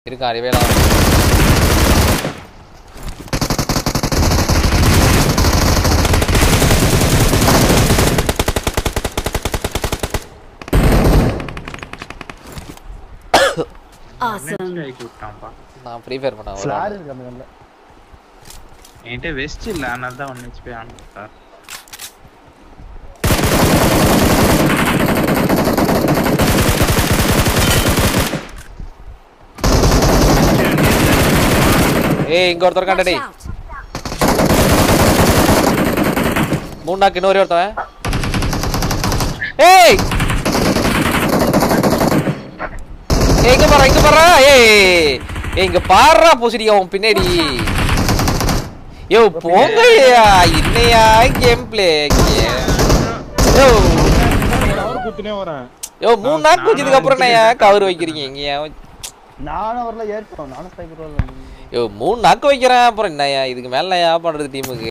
இருக்கான் ரிவேலா Awesome. Strike விட்டான்ப்பா நான் free fire பண்ணேன் ஒரு ஃபிளார் round. இருக்கு அந்த கண்ணில் என்கிட்ட வெஸ்ட் இல்ல அதனால தான் ஒன் ஹெச்பி ஆன் சார் ஏய் இங்க ஒருத்தர் Watch கண்டடி out. மூணு நாக்கு இன்னொரு ஒருத்தவன் ஏய் ஏய் இங்க பாரு இங்க பாரு ஏய் ஏய் இங்க பாருடா பூசடி அவன் பின்னாடி யோ போங்கய்யா என்னையா கேம் பிளே யோ அவர் குத்துனே வரேன் யோ மூணு நாக்கு வச்சதுக்கு அப்புறம் நான் கவர் வைக்கிறீங்க இங்கயா நானும் வரல ஏற்போம் நானும் ஸ்னைப்பர் வரல யோ மூணு நாக்கு வைக்கிறேன் அப்புறம் என்னய்யா இதுக்கு மேல நான் பண்றது டீமுக்கு